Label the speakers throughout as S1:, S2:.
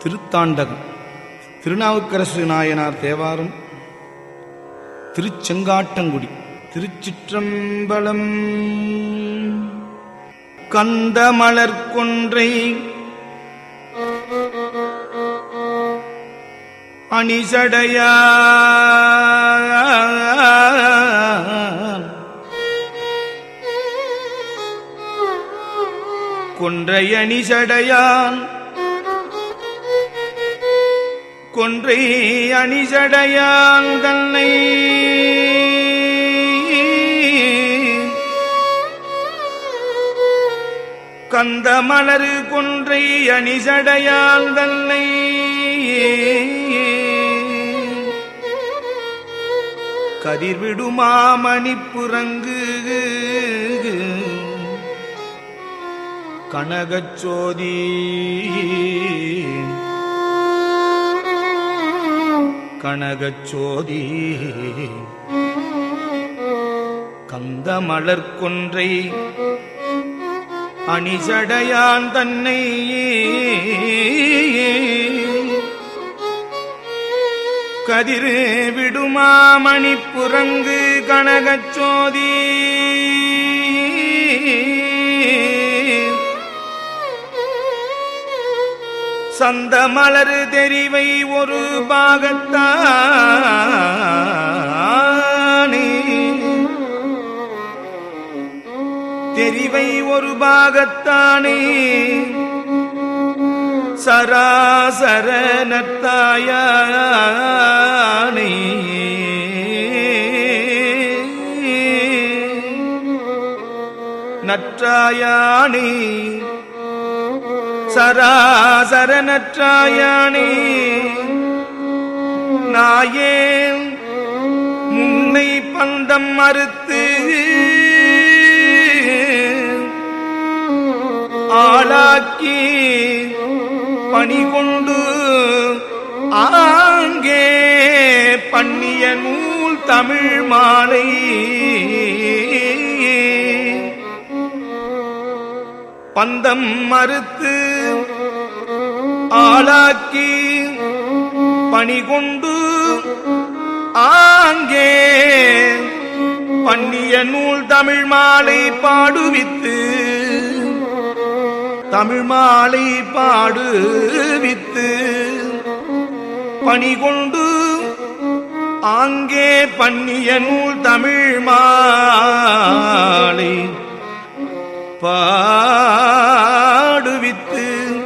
S1: திருத்தாண்டகம் திருநாவுக்கரசு நாயனார் தேவாரம் திருச்செங்காட்டங்குடி திருச்சிற்றம்பலம் கந்த மலர் கொன்றை அணிசடையா கொன்றை அணிசடையான் கொன்றை அணிசடையான் தன்னை கந்த மலரு கொன்றை அணிசடையால் தன்னை கதிர்விடுமாமணிப்புறங்கு கனகச்சோதி கனகச்சோதி கந்த மலர் கொன்றை அணிசடையான் தன்னை கதிர் விடுமாமணி புறங்கு கனகச்சோதி சந்த மலரு தெரிவை ஒரு பாகத்தானே தெரிவை ஒரு பாகத்தானே சராசர நத்தாயானை நற்றாயானே சராசர நற்றாயானே நாயேன் முன்னை பந்தம் மறுத்து ஆளாக்கி பணி கொண்டு ஆங்கே பண்ணிய நூல் தமிழ் மாலை பந்தம் மறுத்து ஆளாக்கி பணி கொண்டு ஆங்கே பண்ணிய நூல் தமிழ் மாலை பாடுவித்து தமிழ் மாலை பாடுவித்து பணி கொண்டு ஆங்கே பண்ணிய நூல் தமிழ் மாலை பாடுவித்து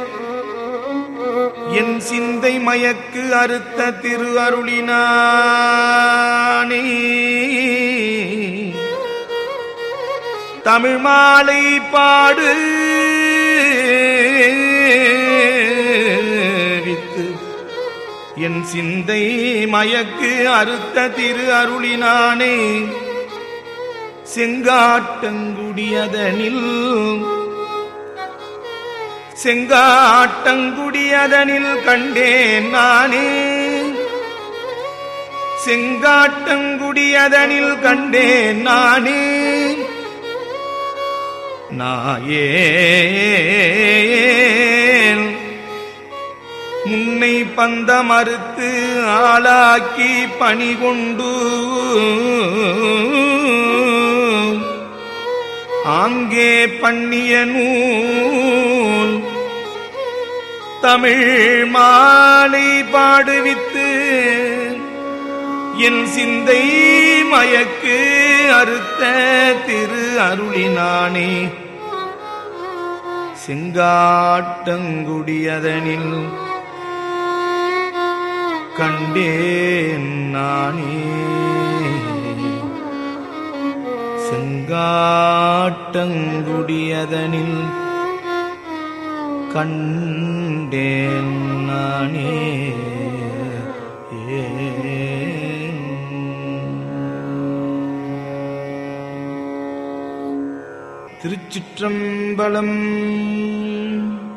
S1: என் சிந்தை மயக்கு அறுத்த திரு அருளினானே தமிழ் மாலை பாடு வித்து என் சிந்தை மயக்கு அறுத்த திரு அருளினானே செங்காட்டங்குடியதனில் செங்காட்டங்குடியதனில் கண்டேன் நானே செங்காட்டங்குடியதனில் கண்டேன் நானே நாயேன் முன்னை பந்த மறுத்து ஆளாக்கி பணி கொண்டு ஆங்கே பண்ணிய நூல் தமிழ் மாலை பாடுவித்து என் சிந்தை மயக்கு அறுத்த திரு அருளினானே செங்காட்டங்குடியதனில் கண்டேன் நானே செங்காட்டங்குடியதனில் கண்டேன் நானே திருச்சிற்றம்பலம்